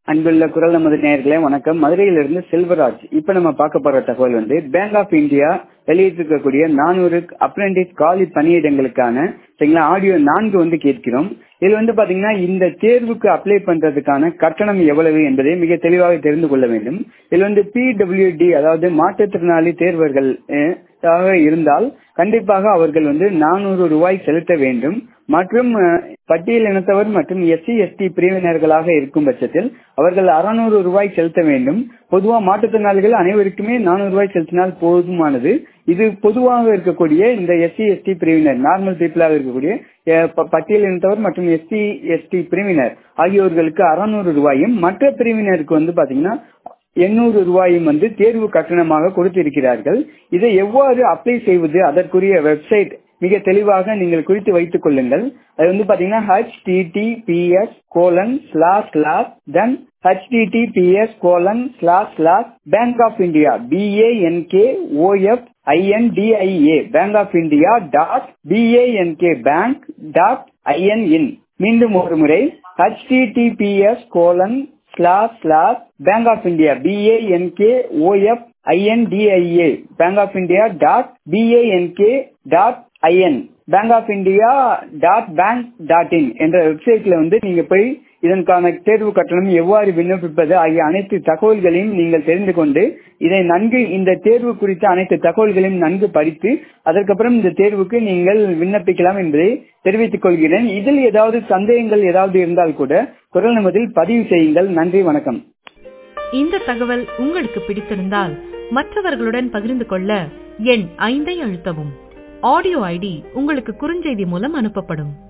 அன்புள்ள குரல் நமது நேயர்களே வணக்கம் மதுரையிலிருந்து செல்வராஜ் இப்ப நம்ம பார்க்க போற தகவல் வந்து பேங்க் ஆஃப் இந்தியா வெளியிட்டிருக்கக்கூடிய நானூறு அப்ரெண்டிஸ் காலி பணியிடங்களுக்கான சரிங்களா ஆடியோ நான்கு வந்து கேட்கிறோம் இதுல வந்து பாத்தீங்கன்னா இந்த தேர்வுக்கு அப்ளை பண்றதுக்கான கட்டணம் எவ்வளவு என்பதை மிக தெளிவாக தெரிந்து கொள்ள வேண்டும் இதுல வந்து பிடபிள்யூடி அதாவது மாற்றுத்திறனாளி தேர்வர்கள் அஹ், ஆக இருந்தால் கண்டிப்பாக அவர்கள் வந்து நானூறு ரூபாய் செலுத்த வேண்டும் மற்றும் அஹ், பட்டியல் இனத்தவர் மற்றும் எஸ்சி எஸ்டி பிரிவினர்களாக இருக்கும் பட்சத்தில் அவர்கள் அறுநூறு ரூபாய் செலுத்த வேண்டும் பொதுவா மாற்றுத்திறனாளிகள் அனைவருக்குமே நானூறு ரூபாய் செலுத்தினால் போதுமானது இது பொதுவாக இருக்கக்கூடிய இந்த எஸ்சி எஸ்டி பிரிவினர் நார்மல் பீப்புளாக இருக்கக்கூடிய அஹ், ப- பட்டியல் இனத்தவர் மற்றும் எஸ்சி எஸ்டி பிரிவினர் ஆகியோர்களுக்கு அறுநூறு ரூபாயும் மற்ற பிரிவினருக்கு வந்து பாத்தீங்கன்னா எண்ணூறு ரூபாயும் வந்து தேர்வு கட்டணமாக கொடுத்திருக்கிறார்கள் இதை எவ்வாறு அப்ளை செய்வது அதற்குரிய வெப்சைட் மிக தெளிவாக நீங்கள் குறித்து வைத்துக் கொள்ளுங்கள் அது வந்து பாத்தீங்கன்னா https colon slash slash then https colon slash slash bank of India B A N K O F I N D I A bank of India dot B A N K bank dot I N in மீண்டும் ஒரு முறை https colon slash slash bank of India B A N K O F I N D I A bank of India dot B A N K dot I N bank of India dot bank dot in என்ற வெப்சைட்ல வந்து நீங்க போய் இதற்கான தேர்வு கட்டணம் எவ்வாறு விண்ணப்பிப்பது ஆகிய அனைத்து தகவல்களையும் நீங்கள் தெரிந்து கொண்டு இதை நன்கு இந்த தேர்வு குறித்த அனைத்து தகவல்களையும் நன்கு படித்து அதற்கப்புறம் இந்த தேர்வுக்கு நீங்கள் விண்ணப்பிக்கலாம் என்பதை தெரிவித்துக் கொள்கிறேன் இதில் ஏதாவது சந்தேகங்கள் ஏதாவது இருந்தால் கூட குரல் நமதில் பதிவு செய்யுங்கள் நன்றி வணக்கம் இந்த தகவல் உங்களுக்கு பிடித்திருந்தால் மற்றவர்களுடன் பகிர்ந்து கொள்ள எண் ஐந்தை அழுத்தவும் ஆடியோ ஐடி உங்களுக்கு குறுஞ்செய்தி மூலம் அனுப்பப்படும்